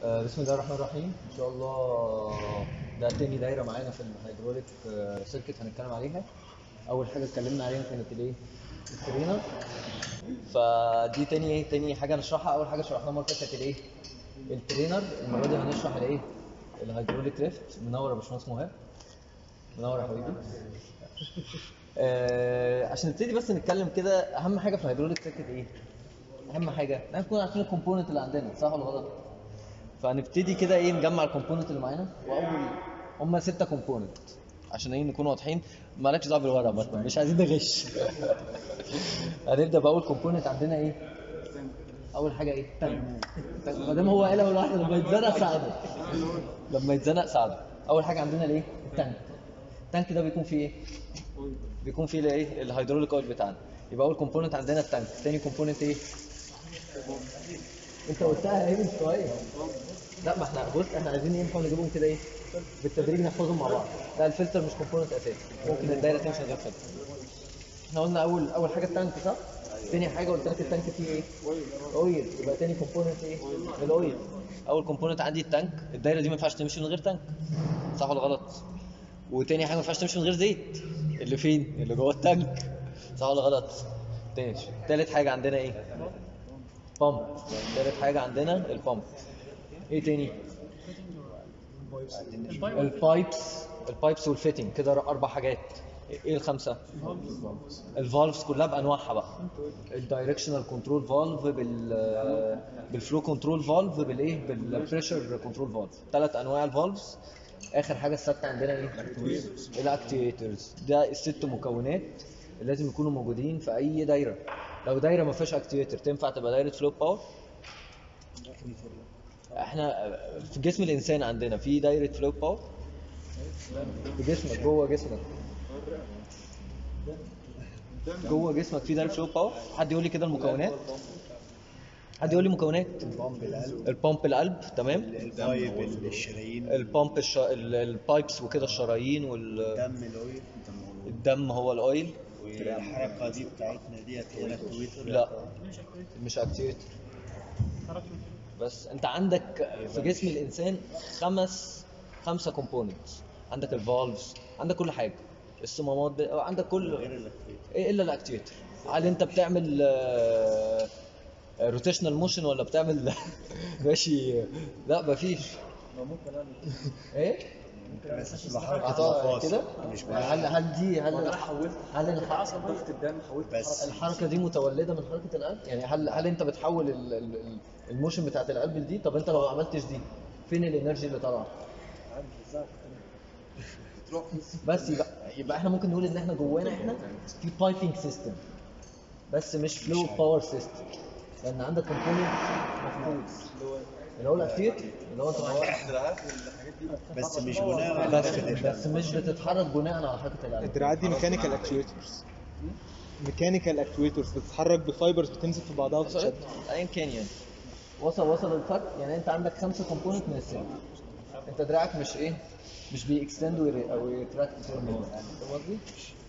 آه، بسم الله الرحمن الرحيم ان شاء الله ده تاني دايره معانا في الهيدروليك سيركت هنتكلم عليها اول حاجه اتكلمنا عليها كانت الايه الترينر فدي تاني ايه تاني حاجه نشرحها اول حاجه شرحناها المره اللي فاتت كانت الايه الترينر المره دي هنشرح الايه الهيدروليك ليفت منور يا باشمهندس مهاب منور يا حبيبي آه عشان نبتدي بس نتكلم كده اهم حاجه في الهيدروليك سيركت ايه اهم حاجه ان نكون عارفين الكومبوننت اللي عندنا صح ولا غلط فهنبتدي كده ايه نجمع الكومبوننت اللي معانا واول هم ستة كومبوننت عشان ايه نكون واضحين مالكش دعوه بالورقه برضه مش عايزين نغش هنبدا باول كومبوننت عندنا ايه اول حاجه ايه تانك ما دام هو قال اول واحده لما يتزنق ساعده لما يتزنق ساعده اول حاجه عندنا الايه التانك التانك ده بيكون فيه ايه بيكون فيه الايه الهيدروليك اويل بتاعنا يبقى اول كومبوننت عندنا التانك تاني كومبوننت ايه انت قلتها ايه من شويه لا ما احنا بص احنا عايزين ايه نحاول نجيبهم كده ايه بالتدريج نحفظهم مع بعض لا الفلتر مش كومبوننت اساسي ممكن الدايره تمشي من غير فلتر احنا قلنا اول اول حاجه التانك صح تاني حاجه قلت لك التانك فيه ايه اويل يبقى تاني كومبوننت ايه الاويل اول كومبوننت عندي التانك الدايره دي ما ينفعش تمشي من غير تانك صح ولا غلط وتاني حاجه ما ينفعش تمشي من غير زيت اللي فين اللي جوه التانك صح ولا غلط ماشي تالت حاجه عندنا ايه بامب تالت حاجه عندنا البامب ايه تاني البايبس البايبس والفيتنج كده اربع حاجات ايه الخمسه الفالفز كلها بانواعها بقى الدايركشنال كنترول فالف بال بالفلو كنترول فالف بالايه بالبريشر كنترول فالف ثلاث انواع الفالفز اخر حاجه الثابته عندنا ايه الاكتيويترز ده الست مكونات اللي لازم يكونوا موجودين في اي دايره لو دايره ما فيهاش اكتيويتر تنفع تبقى دايره فلو باور احنا في جسم الانسان عندنا في دايره فلو باور في جسمك جوه جسمك جوه جسمك في دايره فلو باور حد يقول لي كده المكونات حد يقول لي مكونات البامب القلب البامب القلب تمام البايب الشرايين البامب الش... ال- البايبس وكده الشرايين والدم الدم الاويل هو الاويل والحركه دي بتاعتنا ديت هي الاكتويتر لا مش اكتيويتر بس انت عندك في جسم الانسان خمس خمسه كومبوننتس عندك الفالفز عندك كل حاجه الصمامات ب... عندك كل غير الاكتويتر ايه الا الاكتيويتر هل انت بتعمل روتيشنال موشن ولا بتعمل ماشي لا مفيش ايه بس بحركه عطاء المفاصل كده مش هل هل دي هل هل الح- ضغط الدم حولت بس الحركه دي متولده من حركه القلب يعني هل هل انت بتحول ال- ال- ال- الموشن بتاعت القلب لدي طب انت لو ما عملتش دي فين الانرجي اللي طالعه بس يبقى يبقى احنا ممكن نقول ان احنا جوانا احنا في بايبنج سيستم بس مش فلو باور سيستم لان عندك كومبوننت مفقود اللي هو الاكتيفيتي اللي هو انت معاك بس مش بناء على بس ضغط الدم بس مش بتتحرك بناء على حركه القلب الدراعات دي ميكانيكال اكتويترز ميكانيكال اكتويترز بتتحرك بفايبرز بتمسك في بعضها وتتشد ايا كان يعني وصل وصل الفرق يعني انت عندك خمسه كومبوننت من السن انت دراعك مش ايه مش بيكستند ويري- او يتراكت زي ما هو فاهم قصدي؟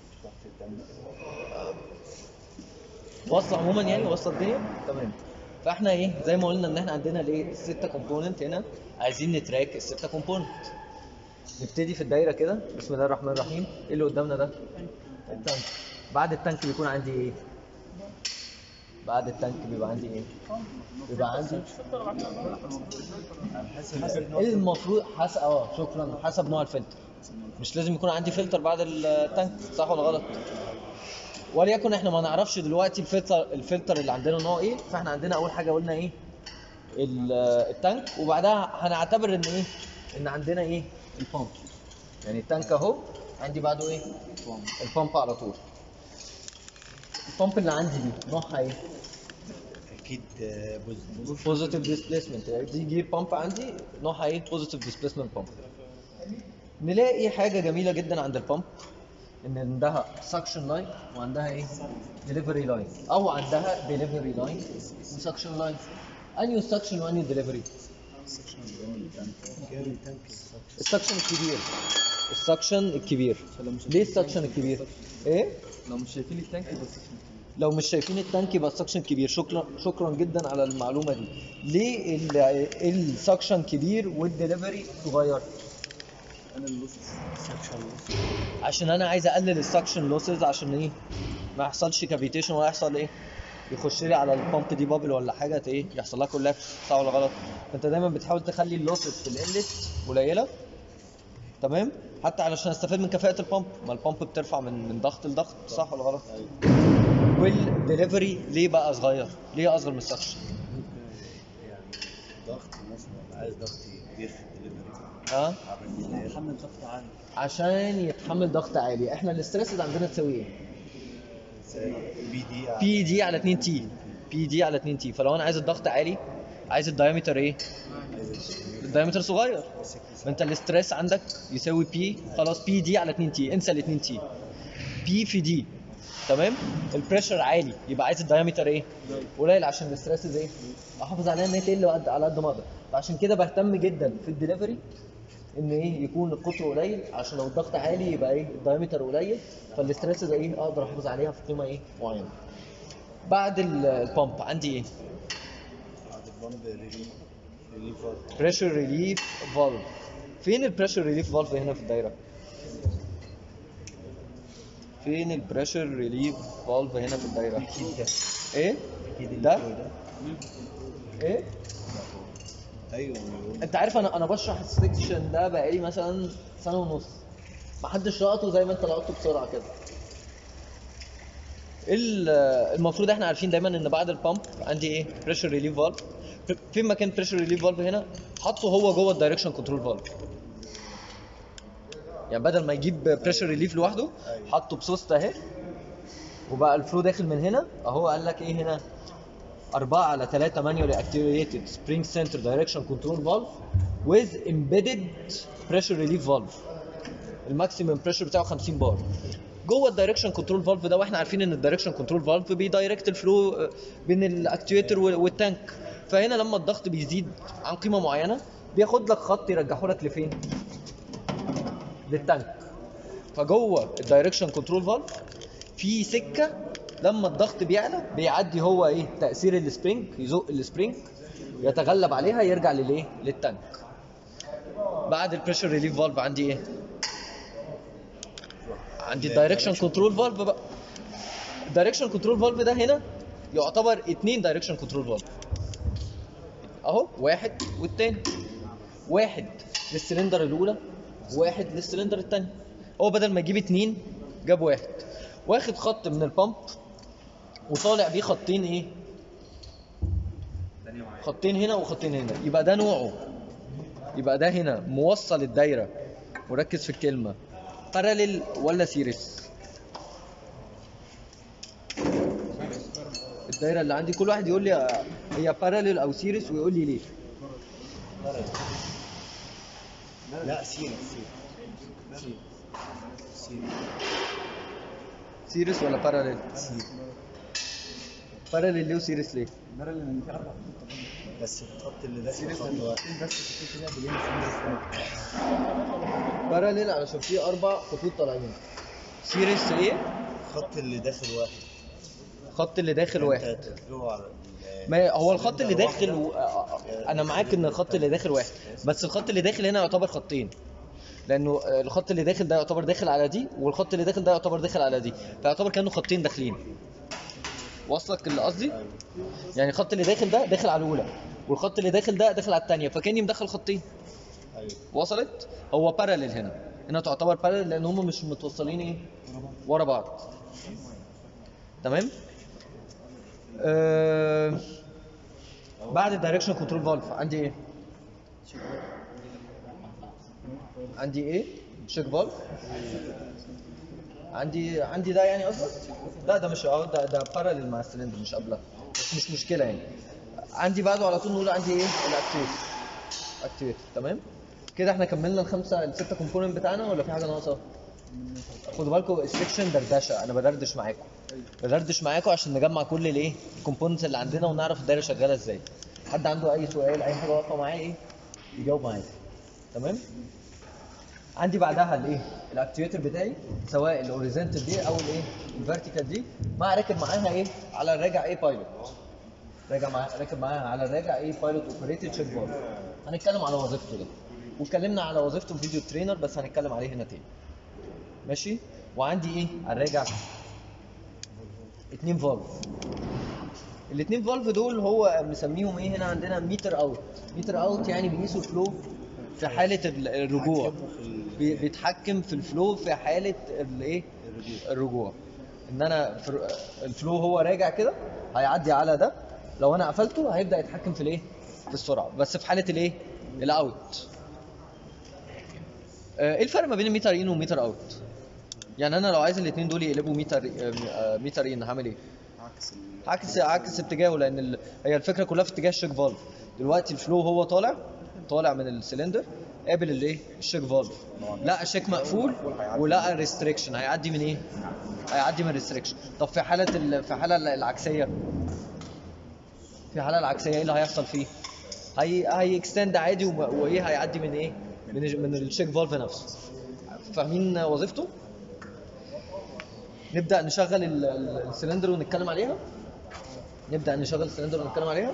واصله عموما يعني واصله الدنيا تمام فاحنا ايه زي ما قلنا ان احنا عندنا الايه السته كومبوننت هنا عايزين نتراك السته كومبوننت نبتدي في الدايره كده بسم الله الرحمن الرحيم ايه اللي قدامنا ده التانك بعد التانك بيكون عندي ايه بعد التانك بيبقى عندي ايه بيبقى عندي المفروض حسب اه شكرا حسب نوع الفلتر مش لازم يكون عندي فلتر بعد التانك صح ولا غلط وليكن احنا ما نعرفش دلوقتي الفلتر الفلتر اللي عندنا نوع ايه فاحنا عندنا اول حاجه قلنا ايه ال- التانك وبعدها هنعتبر ان ايه ان عندنا ايه البامب يعني التانك اهو عندي بعده ايه البامب على طول البامب اللي عندي دي نوعها ايه اكيد آه، بوزيتيف بوزيتيف ديسبيسمنت يعني دي جير بامب عندي نوعها ايه بوزيتيف ديسبيسمنت بامب نلاقي حاجه جميله جدا عند البامب ان عندها سكشن لاين وعندها ايه ديليفري لاين او عندها ديليفري لاين وسكشن لاين انهي سكشن وانهي ديليفري السكشن الكبير السكشن الكبير ليه السكشن الكبير ايه لو مش شايفين التانك بس لو مش شايفين التانك يبقى السكشن كبير شكرا شكرا جدا على المعلومه دي ليه ال- السكشن كبير والدليفري صغير عشان انا عايز اقلل السكشن لوسز عشان ايه ما يحصلش كافيتيشن ولا يحصل ايه يخش لي على البامب دي بابل ولا حاجه ت- ايه يحصل لها كولابس صح ولا غلط فانت دايما بتحاول تخلي اللوسز في الانلت قليله تمام حتى علشان استفاد من كفاءه البامب ما البامب بترفع من من ضغط لضغط صح ولا غلط والدليفري ليه بقى صغير ليه اصغر من السكشن يعني ضغط مثلا عايز ضغط كبير في الدليفري اه يتحمل ضغط عالي عشان يتحمل ضغط عالي احنا الاستريس اللي عندنا تساوي ايه بي دي بي دي على 2 تي بي دي على 2 تي فلو انا عايز الضغط عالي عايز الدايمتر ايه الدايمتر صغير فانت الاستريس عندك يساوي بي خلاص بي دي على 2 تي انسى ال 2 تي بي في دي تمام البريشر عالي يبقى عايز الدايمتر ايه قليل عشان الاستريس ايه احافظ عليها ان هي تقل قد- على قد ما اقدر فعشان كده بهتم جدا في الدليفري ان ايه يكون القطر قليل عشان لو الضغط عالي يبقى ايه الدايمتر قليل فالاستريس ده ايه اقدر احافظ عليها في قيمه ايه معينه بعد ال- البامب عندي ايه بعد البامب ريليف ريليف فالف. بريشر ريليف فالف فين البريشر ريليف فالف هنا في الدايره فين البريشر ريليف فالف هنا في الدايره اكيد ده ايه اكيد ده؟ اللي فوق ده ايه ايوه بيقول انت عارف انا انا بشرح السكشن ده بقالي مثلا سنه ونص محدش لقطه زي ما انت لقطته بسرعه كده ال- المفروض احنا عارفين دايما ان بعد البامب عندي ايه بريشر ريليف فالف فين مكان بريشر ريليف فالف هنا حاطه هو جوه الدايركشن كنترول فالف يعني بدل ما يجيب بريشر ريليف لوحده أيوة. حطه بسوست اهي وبقى الفلو داخل من هنا اهو قال لك ايه هنا 4 على 3 manually activated spring center direction control valve with embedded pressure relief valve الماكسيمم بريشر بتاعه 50 بار جوه الدايركشن كنترول فالف ده واحنا عارفين ان الدايركشن كنترول فالف بيدايركت الفلو آه، بين الاكتويتر والتانك فهنا لما الضغط بيزيد عن قيمه معينه بياخد لك خط يرجعه لك لفين؟ للتانك فجوه الدايركشن كنترول فالف في سكه لما الضغط بيعلى بيعدي هو ايه تاثير السبرينج يزق السبرينج يتغلب عليها يرجع للايه للتانك بعد البريشر ريليف فالف عندي ايه عندي الدايركشن كنترول فالف بقى الدايركشن كنترول فالف ده هنا يعتبر اتنين دايركشن كنترول فالف اهو واحد والتاني واحد للسلندر الاولى واحد للسلندر الثاني هو بدل ما يجيب اتنين جاب واحد واخد خط من البامب وطالع بيه خطين ايه خطين هنا وخطين هنا يبقى ده نوعه يبقى ده هنا موصل الدايره وركز في الكلمه باراليل ولا سيريس الدايره اللي عندي كل واحد يقول لي هي باراليل او سيريس ويقول لي ليه لا سير سير سير سيريس ولا باراليل سير باراليل ليه وسيريس ليه بس الخط اللي داخل خط واحد باراليل علشان فيه اربع خطوط طالعين سيريس ايه الخط اللي داخل واحد الخط اللي داخل واحد انت هتتلوه على ال- ما هو الخط اللي السلندر داخل و... واحدة. انا معاك ان الخط اللي داخل واحد بس الخط اللي داخل هنا يعتبر خطين لانه الخط اللي داخل ده يعتبر داخل على دي والخط اللي داخل ده يعتبر داخل على دي فيعتبر كانه خطين داخلين واصلك اللي قصدي يعني الخط اللي داخل ده داخل على الاولى والخط اللي داخل ده داخل على الثانيه فكاني مدخل خطين ايوه وصلت هو باراليل هنا هنا تعتبر باراليل لان هم مش متوصلين ايه ورا بعض تمام آه... بعد الدايركشن كنترول فالف عندي ايه عندي ايه شيك فالف عندي عندي ده يعني قصدك لا ده مش اه ده ده باراليل مع السلندر مش قبلها بس مش مشكله يعني عندي بعده على طول نقول عندي ايه الاكتيف اكتيفيت تمام كده احنا كملنا الخمسه السته كومبوننت بتاعنا ولا في حاجه ناقصه خدوا بالكم السكشن دردشه انا بدردش معاكم بدردش معاكم عشان نجمع كل الايه الكومبوننتس اللي عندنا ونعرف الدايره شغاله ازاي حد عنده اي سؤال اي حاجه واقفه معاه ايه يجاوب معايا تمام عندي بعدها الايه الاكتويتر بتاعي سواء الاوريزونتال دي او الايه الفيرتيكال دي مع راكب معاها ايه على الراجع ايه بايلوت راجع معاها راكب معاها على الراجع ايه بايلوت اوبريتد تشيك بار هنتكلم على وظيفته ده واتكلمنا على وظيفته في فيديو ترينر بس هنتكلم عليه هنا تاني ماشي وعندي ايه على الراجع اتنين فالف الاتنين فالف دول هو مسميهم ايه هنا عندنا ميتر اوت ميتر اوت يعني بيقيسوا الفلو في حاله ال- الرجوع بي- بيتحكم في الفلو في حاله الايه الرجوع ان انا في الفلو هو راجع كده هيعدي على ده لو انا قفلته هيبدا يتحكم في الايه في السرعه بس في حاله الايه الاوت آه، ايه الفرق ما بين الميتر ان وميتر اوت يعني انا لو عايز الاثنين دول يقلبوا ميتر آه، ميتر ان هعمل ايه عكس ال- عكس عكس اتجاهه لان ال... هي الفكره كلها في اتجاه الشيك فالف دلوقتي الفلو هو طالع طالع من السلندر قابل الايه الشيك فالف لقى الشيك مقفول ولقى ريستريكشن هيعدي من ايه هيعدي من ريستريكشن طب في حاله ال... في حاله العكسيه في حاله العكسيه ايه اللي هيحصل فيه هي هي اكستند عادي وم- وايه هيعدي من ايه من ال- من الشيك فالف نفسه فاهمين وظيفته نبدا نشغل ال- ال- السلندر ونتكلم عليها نبدا نشغل السلندر ونتكلم عليها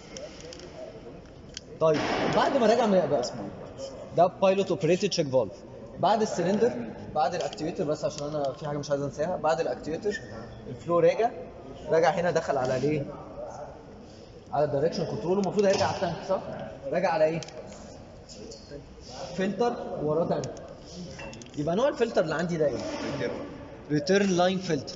طيب بعد ما رجع من بقى ده بايلوت اوبريتد تشيك فالف بعد السلندر بعد الاكتيويتر بس عشان انا في حاجه مش عايز انساها بعد الاكتيويتر الفلو راجع راجع هنا دخل على ليه على الدايركشن كنترول المفروض هيرجع على التانك صح راجع على ايه فلتر وراه تانك يبقى نوع الفلتر اللي عندي ده ايه ريتيرن لاين فلتر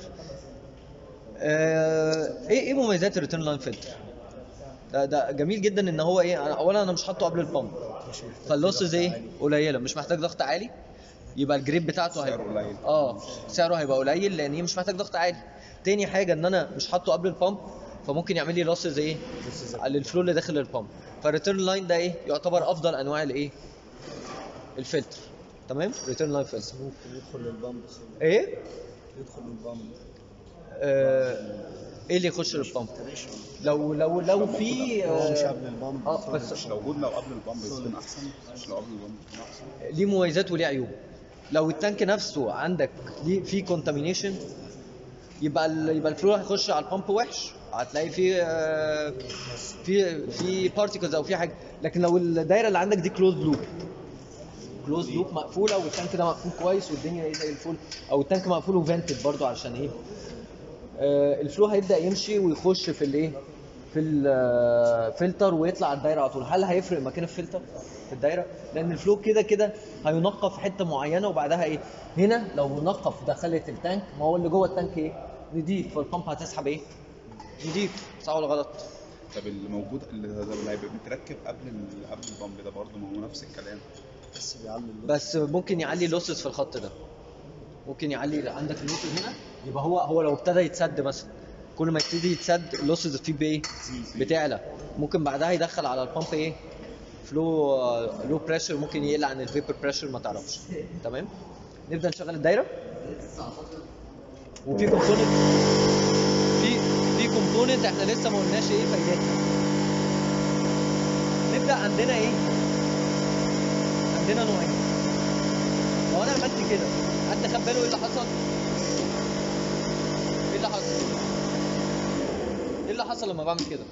ايه ايه مميزات الريتيرن لاين فلتر ده ده جميل جدا ان هو ايه أنا اولا انا مش حاطه قبل البامب فاللوسز ايه قليله مش محتاج ضغط عالي يبقى الجريب بتاعته سعره قليل. اه سعره هيبقى قليل لان هي مش محتاج ضغط عالي تاني حاجه ان انا مش حاطه قبل البامب فممكن يعمل لي لوسز ايه على الفلو اللي داخل البامب فالريتيرن لاين ده ايه يعتبر افضل انواع الايه الفلتر تمام ريتيرن لاين فلتر ممكن يدخل للبامب ايه يدخل للبامب آه، ايه اللي يخش للبامب لو لو لو في هو مش آه، قبل البامب اه بس مش موجود لو قبل البامب يكون احسن مش لو قبل البامب يكون احسن ليه مميزات وليه عيوب لو التانك نفسه عندك ليه في كونتامينيشن يبقى ال- يبقى الفلو هيخش على البامب وحش هتلاقي في آه، في في بارتيكلز او في حاجه لكن لو الدايره اللي عندك دي كلوز لوب كلوز لوب مقفوله والتانك ده مقفول كويس والدنيا ايه زي الفل او التانك مقفول وفنتد برضو علشان ايه آه، الفلو هيبدا يمشي ويخش في الايه في الفلتر ويطلع على الدايره على طول هل هيفرق مكان الفلتر في الدايره لان الفلو كده كده هينقى في حته معينه وبعدها ايه هنا لو نقى في داخله التانك ما هو اللي جوه التانك ايه نضيف فالبامب هتسحب ايه نضيف صح ولا غلط طب اللي موجود اللي اللي هيبقى متركب قبل ال- قبل البامب ده برضه ما هو نفس الكلام بس بيعلي بس ممكن يعلي لوسز في الخط ده ممكن يعلي عندك اللوسز هنا يبقى هو هو لو ابتدى يتسد مثلا كل ما يبتدي يتسد اللوسز فيه بايه بتعلى ممكن بعدها يدخل على البامب ايه فلو لو بريشر ممكن يقل عن الفيبر بريشر ما تعرفش تمام نبدا نشغل الدايره وفي كومبوننت في في كومبوننت احنا لسه ما قلناش ايه فايدتها نبدا عندنا ايه عندنا نوعين لو انا عملت كده حد خد باله ايه اللي حصل؟ ايه اللي حصل؟ ايه اللي حصل لما بعمل كده؟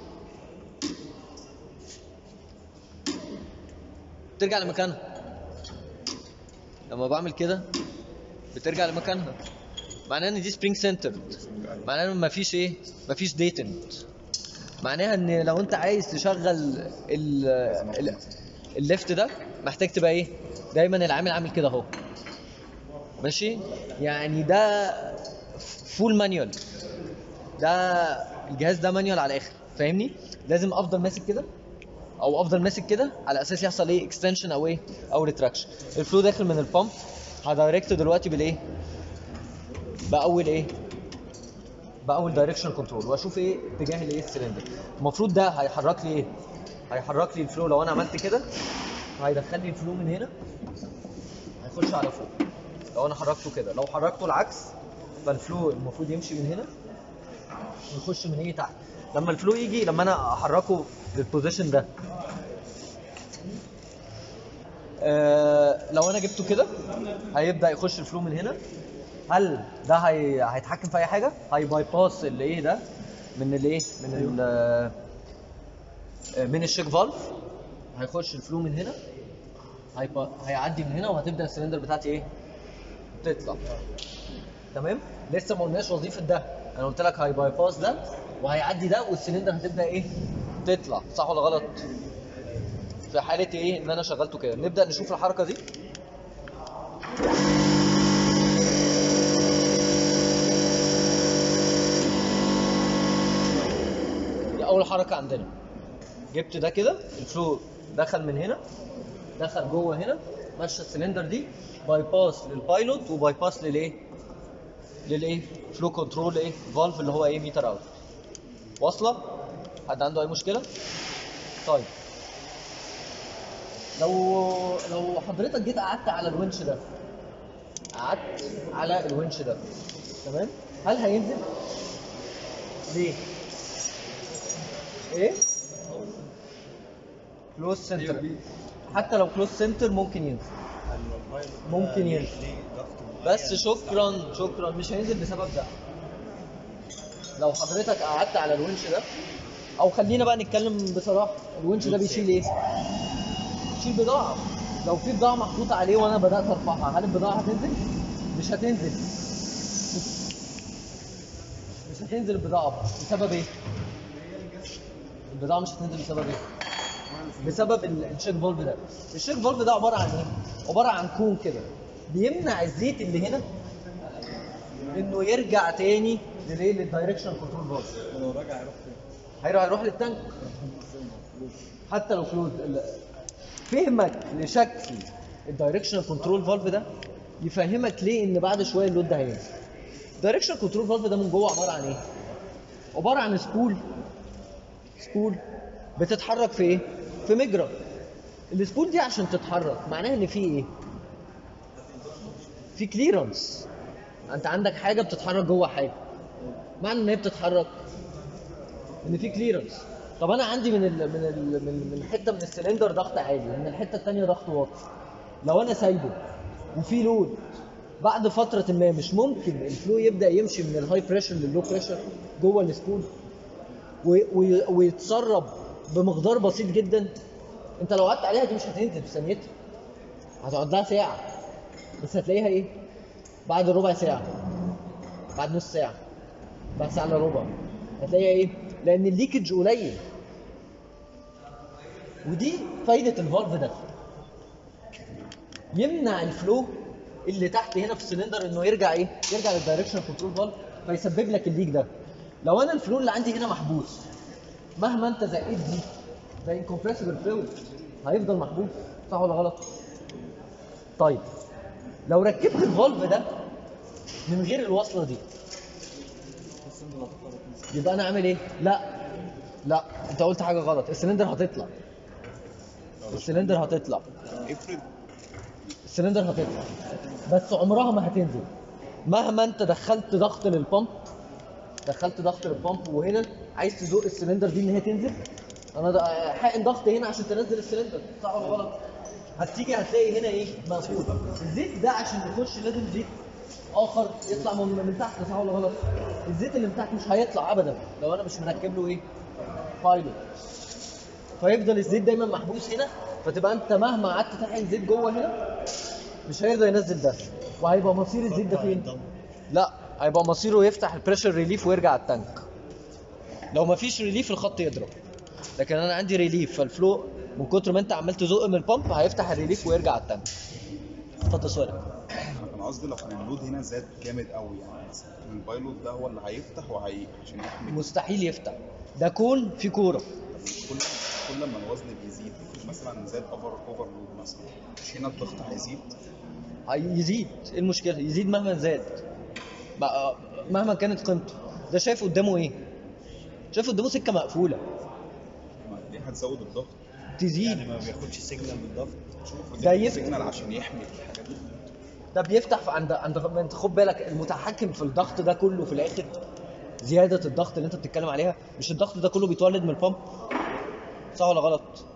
بترجع لمكانها لما بعمل كده بترجع لمكانها معناه ان دي سبرينج سنتر معناه ان مفيش ايه مفيش ديتنت معناها ان لو انت عايز تشغل ال ال- الليفت ده محتاج تبقى ايه دايما العامل عامل كده اهو ماشي يعني ده فول مانيوال ده الجهاز ده مانيوال على الاخر فاهمني لازم افضل ماسك كده او افضل ماسك كده على اساس يحصل ايه اكستنشن او ايه او ريتراكشن الفلو داخل من البامب هدايركت دلوقتي بالايه باول ايه باول دايركشن كنترول واشوف ايه اتجاه الايه السلندر المفروض ده هيحرك لي ايه هيحرك لي الفلو لو انا عملت كده هيدخل لي الفلو من هنا هيخش على فوق لو انا حركته كده لو حركته العكس فالفلو المفروض يمشي من هنا ويخش من هنا تحت لما الفلو يجي لما انا احركه للبوزيشن ده آه لو انا جبته كده هيبدا يخش الفلو من هنا هل ده هي... هيتحكم في اي حاجه هي باي باس اللي ايه ده من الايه من ال آه، من الشيك فالف هيخش الفلو من هنا هيبقى هيعدي من هنا وهتبدا السلندر بتاعتي ايه تطلع تمام لسه ما قلناش وظيفه ده انا قلت لك هاي باي باس ده وهيعدي ده والسلندر هتبدا ايه تطلع صح ولا غلط في حاله ايه ان انا شغلته كده نبدا نشوف الحركه دي دي اول حركه عندنا جبت ده كده الفلو دخل من هنا دخل جوه هنا مشى السلندر دي باي باس للبايلوت وباي باس للايه للايه فلو كنترول ايه فالف اللي هو ايه ميتر اوت واصله حد عنده اي مشكله طيب لو لو حضرتك جيت قعدت على الونش ده قعدت على الونش ده تمام هل هينزل ليه ايه كلوز سنتر حتى لو كلوز سنتر ممكن ينزل ممكن ينزل بس شكرا شكرا مش هينزل بسبب ده لو حضرتك قعدت على الونش ده او خلينا بقى نتكلم بصراحه الونش ده بيشيل ايه بيشيل بضاعه لو في بضاعه محطوطه عليه وانا بدات ارفعها هل البضاعه هتنزل مش هتنزل مش هتنزل البضاعه بسبب ايه البضاعه مش هتنزل بسبب ايه بسبب ال- الشيك فولف ده الشيك فولف ده عباره عن ايه عباره عن كون كده بيمنع الزيت اللي هنا انه يرجع تاني للايه للدايركشن كنترول فولف لو راجع هيروح فين؟ هيروح هيروح للتانك حتى لو كلوز فهمك لشكل الدايركشن كنترول فالف ده يفهمك ليه ان بعد شويه اللود ده هينزل الدايركشن كنترول فالف ده من جوه عباره عن ايه عباره عن سبول سبول بتتحرك في ايه في مجرى السبول دي عشان تتحرك معناها ان في ايه في كليرنس انت عندك حاجه بتتحرك جوه حاجه معنى ان هي بتتحرك ان في كليرنس طب انا عندي من ال من ال من من حته من السلندر ضغط عالي ومن الحته الثانيه ضغط واطي لو انا سايبه وفي لود بعد فتره ما مش ممكن الفلو يبدا يمشي من الهاي بريشر لللو بريشر جوه السبول وي- وي- ويتسرب بمقدار بسيط جدا انت لو قعدت عليها دي مش هتنزل في ثانيتها هتقعد لها ساعه بس هتلاقيها ايه بعد ربع ساعه بعد نص ساعه بعد ساعه الا ربع هتلاقيها ايه لان الليكج قليل ودي فايده الفالف ده يمنع الفلو اللي تحت هنا في السلندر انه يرجع ايه يرجع للدايركشن كنترول فالف فيسبب لك الليك ده لو انا الفلو اللي عندي هنا محبوس مهما انت زقيت دي زي انكمبريسبل فلويد هيفضل محبوس صح ولا غلط طيب لو ركبت الفالف ده من غير الوصله دي يبقى انا عامل ايه لا لا انت قلت حاجه غلط السلندر هتطلع السلندر هتطلع افرض السلندر هتطلع بس عمرها ما هتنزل مهما انت دخلت ضغط للبامب دخلت ضغط للبامب وهنا عايز تزق السلندر دي ان هي تنزل انا ده- حقن ضغط هنا عشان تنزل السلندر صح ولا غلط هتيجي هتلاقي هنا ايه مقفول الزيت ده عشان يخش لازم زيت اخر يطلع من, من تحت صح ولا غلط الزيت اللي من تحت مش هيطلع ابدا لو انا مش مركب له ايه بايلوت فيفضل الزيت دايما محبوس هنا فتبقى انت مهما قعدت تحقن زيت جوه هنا مش هيرضى ينزل ده وهيبقى مصير الزيت ده فين؟ لا هيبقى مصيره يفتح البريشر ريليف ويرجع التانك لو ما فيش ريليف الخط يضرب لكن انا عندي ريليف فالفلو من كتر ما انت عمال تزق من البامب هيفتح الريليف ويرجع التانك اتفضل سؤالك انا كان قصدي لو كان اللود هنا زاد جامد قوي يعني مثلا البايلوت ده هو اللي هيفتح وهي عشان يحمي مستحيل يفتح ده كون في كوره كل كل ما الوزن بيزيد مثلا زاد اوفر اوفر لود مثلا مش هنا الضغط هيزيد هيزيد ايه المشكله يزيد مهما زاد بقى- مهما كانت قيمته ده شايف قدامه ايه شايف قدامه سكه مقفوله ما دي هتزود الضغط تزيد ما بياخدش سيجنال من الضغط ده يفتح. سيجنال عشان يحمي الحاجات دي ده بيفتح في عند عند ما انت خد بالك المتحكم في الضغط ده كله في الاخر زياده الضغط اللي انت بتتكلم عليها مش الضغط ده كله بيتولد من البامب صح ولا غلط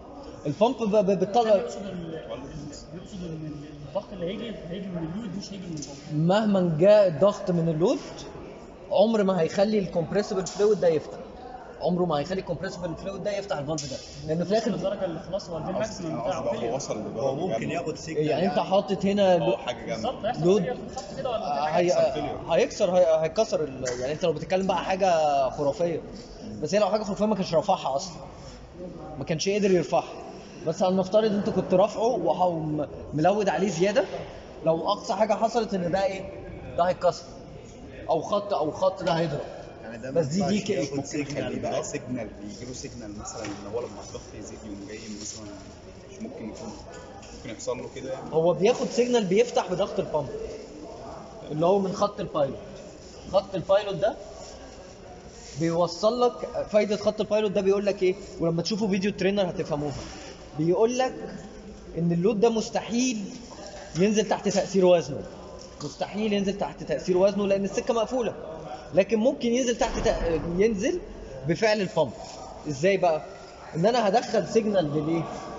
البامب ب- ب- بتطلع يقصد ال- يقصد ان الضغط اللي هيجي هيجي من اللود مش هيجي من البامب مهما جاء الضغط من اللود عمر ما هيخلي الكومبريسبل فلويد ده يفتح عمره ما هيخلي الكومبريسبل فلويد ده يفتح الفالف ده لانه في وصل الاخر للدرجه اللي خلاص هو ده الماكسيمم قصدي بتاعه هو فيلير. وصل لدرجه هو ممكن جامدة. ياخد سيجنال يعني انت حاطط هنا اه حاجه جامده بالظبط هيحصل لود. فيلير في الخط كده ولا في هي... حاجه هيكسر هي... هيكسر ال... يعني انت لو بتتكلم بقى حاجه خرافيه بس هي لو حاجه خرافيه ما كانش رافعها اصلا ما كانش قادر يرفعها بس هنفترض انت كنت رافعه وملود عليه زياده لو اقصى حاجه حصلت ان ده ايه ده هيتكسر او خط او خط ده هيضرب يعني ده بس دي- دي ينفعش ك- ياخد ممكن سيجنال يخليه بقى بقى سيجنال بيجي له سيجنال مثلا ان هو لما الضغط يزيد يقوم جاي مثلا مش ممكن يكون ممكن يحصل له كده يعني هو بياخد سيجنال بيفتح بضغط البامب اللي هو من خط البايلوت خط البايلوت ده بيوصل لك فايده خط البايلوت ده بيقول لك ايه ولما تشوفوا فيديو ترينر هتفهموها بيقول لك ان اللود ده مستحيل ينزل تحت تاثير وزنه مستحيل ينزل تحت تاثير وزنه لان السكه مقفوله لكن ممكن ينزل تحت تأ... ينزل بفعل البامب ازاي بقى ان انا هدخل سيجنال للايه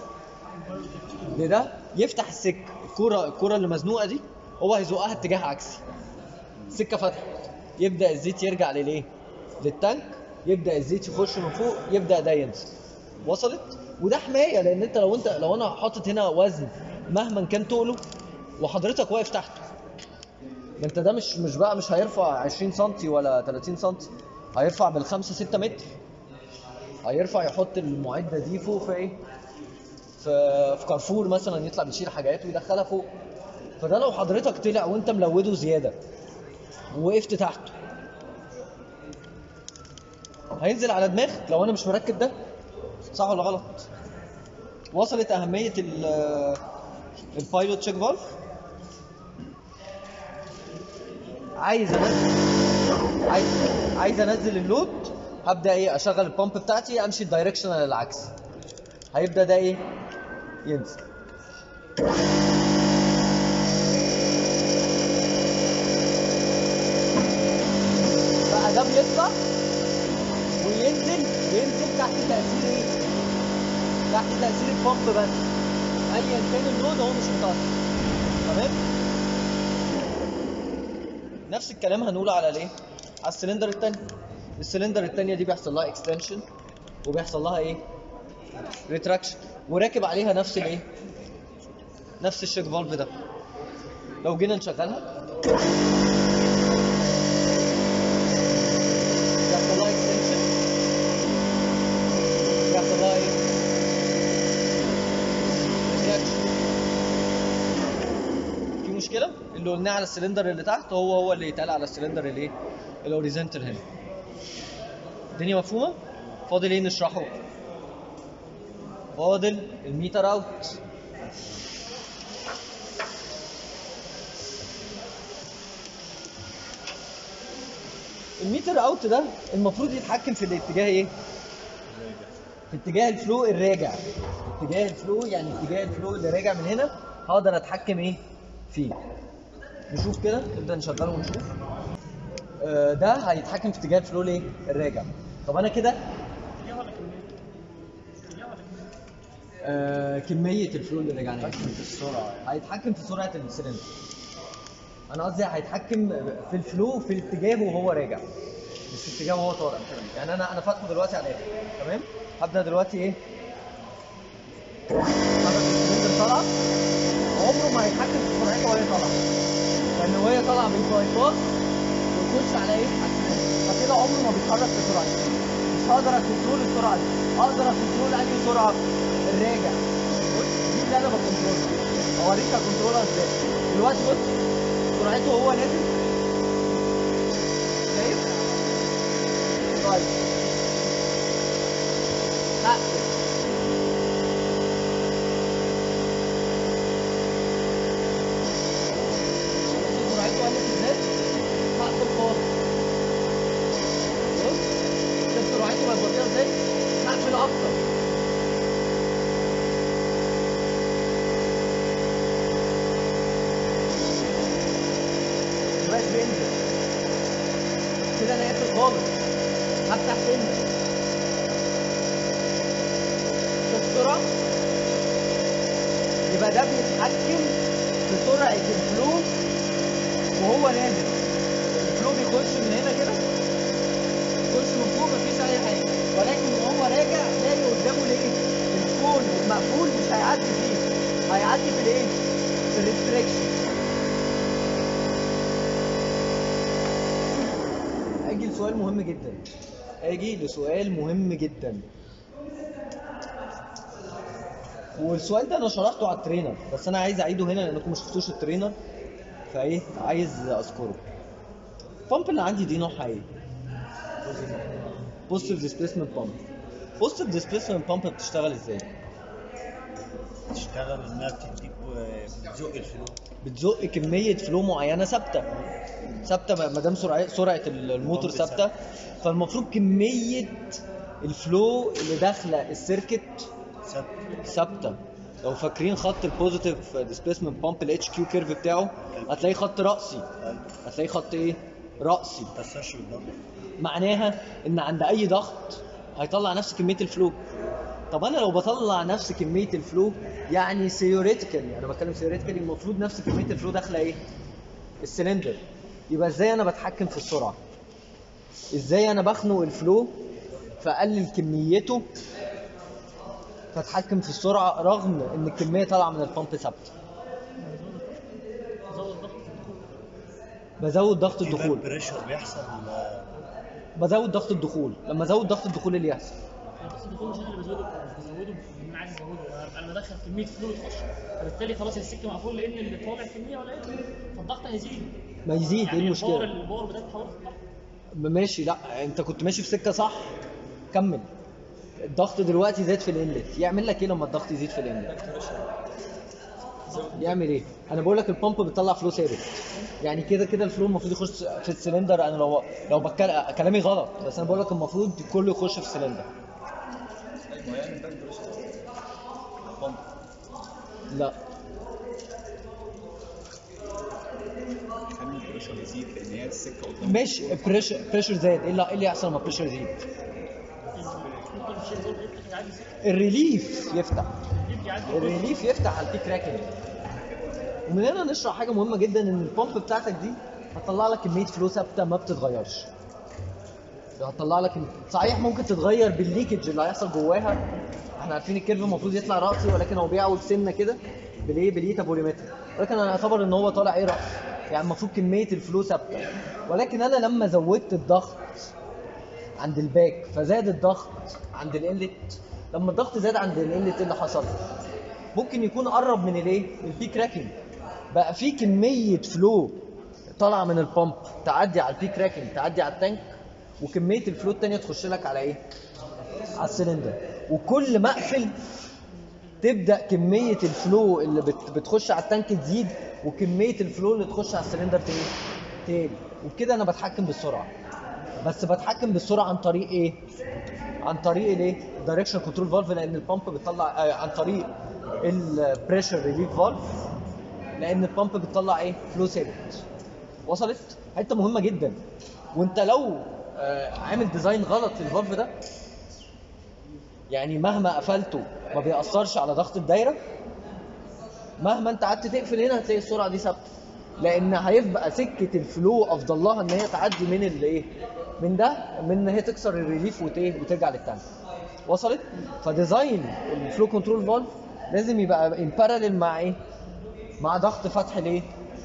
لده يفتح السكه الكوره الكوره اللي مزنوقه دي هو هيزقها اتجاه عكسي السكه فتحت يبدا الزيت يرجع للايه للتانك يبدا الزيت يخش من فوق يبدا ده ينزل وصلت وده حمايه لان انت لو انت لو انا حاطط هنا وزن مهما كان تقله وحضرتك واقف تحته ما انت ده مش مش بقى مش هيرفع 20 سم ولا 30 سم هيرفع بالخمسة 6 متر هيرفع يحط المعده دي فوق في ايه في في كارفور مثلا يطلع بيشيل حاجات ويدخلها فوق فده لو حضرتك طلع وانت ملوده زياده ووقفت تحته هينزل على دماغك لو انا مش مركب ده صح ولا غلط وصلت اهميه ال البايلوت تشيك فالف عايز انزل عايز عايز انزل اللود هبدا ايه اشغل البامب بتاعتي امشي الدايركشنال العكس هيبدا ده ايه ينزل بقى ده بيطلع وينزل ينزل تحت تاثير ايه تحت تاثير البامب بس ايا كان اللود هو مش متاثر تمام نفس الكلام هنقوله على الايه على السلندر الثاني السلندر الثانيه دي بيحصل لها اكستنشن وبيحصل لها ايه ريتراكشن وراكب عليها نفس الايه نفس الشيك فالف ده لو جينا نشغلها يحصل لها اكستنشن يحصل لها ايه ريتراكشن في مشكله اللي قلناه على السلندر اللي تحت هو هو اللي يتقال على السلندر اللي ايه الاوريزنتال هنا الدنيا مفهومه فاضل ايه نشرحه فاضل الميتر اوت الميتر اوت ده المفروض يتحكم في الاتجاه ايه في اتجاه الفلو الراجع اتجاه الفلو يعني اتجاه الفلو اللي راجع من هنا هقدر اتحكم ايه فيه نشوف كده نبدا نشغله ونشوف آه، ده هيتحكم في اتجاه الفلو الايه الراجع طب انا كده اتجاه ولا كميه؟ اتجاه ولا كميه؟ آه، كميه الفلو اللي راجع لي في السرعه يعني هيتحكم في سرعه السلندر انا قصدي هيتحكم في الفلو في اتجاهه وهو راجع مش في اتجاهه وهو طالع يعني انا انا فاتحه دلوقتي على ايه تمام هبدا دلوقتي ايه حرك السلندر طالعه عمره ما هيتحكم في سرعتها وهي طالعه لان وهي طالعه بالباي باس ويخش على ايه على السلندر فكده عمره ما بيتحرك بسرعه مش هقدر اكنترول السرعه دي اقدر اكنترول انهي سرعه الراجع بص دي اللي انا بكنترولها اوريك اكنترولها ازاي دلوقتي بص سرعته وهو نازل شايف طيب هقفل بص سرعته قلت ازاي هقفل خالص بص شوف سرعته بقت بطيئه ازاي هقفل اكتر دلوقتي بينزل كده انا قافل خالص هفتح سنة شوف السرعة يبقى ده بيتحكم في سرعه الفلو وهو نازل الفلو بيخش من هنا كده يخش من فوق مفيش اي حاجه ولكن وهو راجع تلاقي قدامه الايه الكون المقفول مش هيعدي فيه هيعدي في الايه في الريستريكشن اجي لسؤال مهم جدا اجي لسؤال مهم جدا والسؤال ده انا شرحته على الترينر بس انا عايز اعيده هنا لانكم ما شفتوش الترينر فايه عايز اذكره البامب اللي عندي دي نوعها ايه بوزيتيف ديسبيسمنت بامب بوزيتيف ديسبيسمنت بامب بتشتغل ازاي تشتغل انها بتديك بتزق الفلو بتزق كميه فلو معينه ثابته ثابته ما دام سرعه سرعه الموتور البامب ثابته فالمفروض كميه الفلو اللي داخله السيركت ثابت ثابته لو فاكرين خط البوزيتيف ديسبيسمنت بامب الاتش كيو كيرف بتاعه هتلاقيه خط راسي هتلاقيه خط ايه راسي ما تاثرش بالضغط معناها ان عند اي ضغط هيطلع نفس كميه الفلو طب انا لو بطلع نفس كميه الفلو يعني ثيوريتيكالي انا بتكلم ثيوريتيكالي المفروض نفس كميه الفلو داخله ايه السلندر يبقى ازاي انا بتحكم في السرعه ازاي انا بخنق الفلو فاقلل كميته فاتحكم في السرعه رغم ان الكميه طالعه من البامب ثابته زود ضغط بزود ضغط الدخول بريشر بيحصل آه، بزود ضغط الدخول لما ازود ضغط الدخول إيه اللي يحصل بس الدخول مش انا اللي بزوده مش بزوده ان انا عايز ازوده انا بدخل كميه فلو تخش فبالتالي خلاص السكه مقفول لان اللي طالع كميه قليله فالضغط هيزيد ما يزيد ايه يعني المشكله الباور الباور بتاعت اتحولت للضغط. ماشي لا انت كنت ماشي في سكه صح كمل الضغط دلوقتي زاد في الانلت يعمل لك ايه لما الضغط يزيد في الانلت يعمل ايه انا بقول لك البامب بتطلع فلو ثابت يعني كده كده الفلو المفروض يخش في السلندر انا لو لو بتكلم كلامي غلط بس انا بقول لك المفروض كله يخش في السلندر ما يعني ده البريشر بامب لا خلي البريشر يزيد لان هي السكه قدام مش بريشر بريشر زاد ايه اللي إيه اللي يحصل لما بريشر يزيد ممكن الشيء زود يفتح يعدي سكه الريليف يفتح يجي يعدي الريليف يفتح على البيك راكنج ومن هنا نشرح حاجه مهمه جدا ان البامب بتاعتك دي هتطلع لك كميه فلو ثابته ما بتتغيرش هتطلع لك صحيح ممكن تتغير بالليكج اللي هيحصل جواها احنا عارفين الكيرف المفروض يطلع راسي ولكن هو بيعوج سنه كده بالايه بالايتا بوليمتر ولكن انا اعتبر ان هو طالع ايه راسي يعني المفروض كميه الفلو ثابته ولكن انا لما زودت الضغط عند الباك فزاد الضغط عند الانلت لما الضغط زاد عند الانلت ايه اللي حصل؟ ممكن يكون قرب من الايه؟ البيك راكنج بقى في كميه فلو طالعه من البامب تعدي على البيك راكنج تعدي على التانك وكميه الفلو التانيه تخش لك على ايه؟ على السلندر وكل ما اقفل تبدا كميه الفلو اللي بت- بتخش على التانك تزيد وكميه الفلو اللي تخش على السلندر تقل تقل وبكده انا بتحكم بالسرعه بس بتحكم بالسرعه عن طريق ايه؟ عن طريق الايه؟ دايركشن كنترول فالف لان البامب بتطلع آه عن طريق البريشر ريليف فالف لان البامب بتطلع ايه؟ فلو ثابت وصلت؟ حته مهمه جدا وانت لو آه عامل ديزاين غلط للفالف ده يعني مهما قفلته ما بيأثرش على ضغط الدايره مهما انت قعدت تقفل هنا هتلاقي السرعه دي ثابته لان هيبقى سكه الفلو افضل لها ان هي تعدي من الايه من ده من ان هي تكسر الريليف وت- إيه؟ وترجع للتانك وصلت فديزاين الفلو كنترول فالف لازم يبقى ان باراليل مع ايه مع ضغط فتح الايه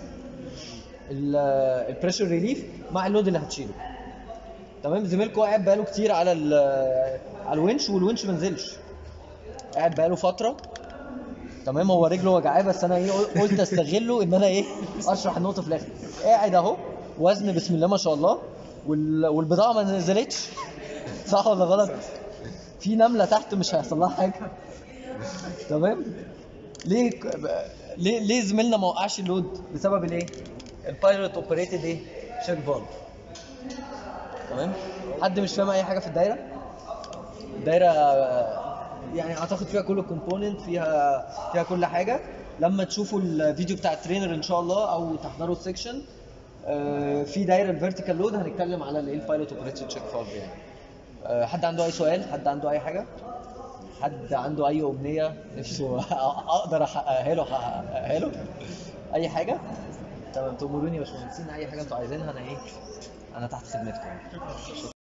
البريشر ريليف مع اللود اللي هتشيله تمام زميلكم قاعد بقاله كتير على ال- على الونش والونش ما نزلش قاعد بقاله فتره تمام هو رجله وجعاه بس انا ايه قلت استغله ان انا ايه اشرح النقطه في الاخر قاعد اهو وزن بسم الله ما شاء الله وال... والبضاعه ما نزلتش صح ولا غلط في نمله تحت مش هيحصل لها حاجه تمام ليه ك- ب- ليه ليه زميلنا ما وقعش اللود بسبب الايه البايلوت اوبريتد ايه شيك فالف تمام حد مش فاهم اي حاجه في الدايره الدايره آه، يعني اعتقد فيها كل الكومبوننت فيها فيها كل حاجه لما تشوفوا الفيديو بتاع الترينر ان شاء الله او تحضروا السكشن آه، في دايره الفيرتيكال لود هنتكلم على الايه البايلوت اوبريتد تشيك فالف يعني آه، حد عنده اي سؤال حد عنده اي حاجه حد عنده اي امنيه نفسه اقدر احققها له احققها له اي حاجه تمام تأمروني يا باشمهندسين اي حاجه انتوا عايزينها انا ايه انا تحت خدمتكم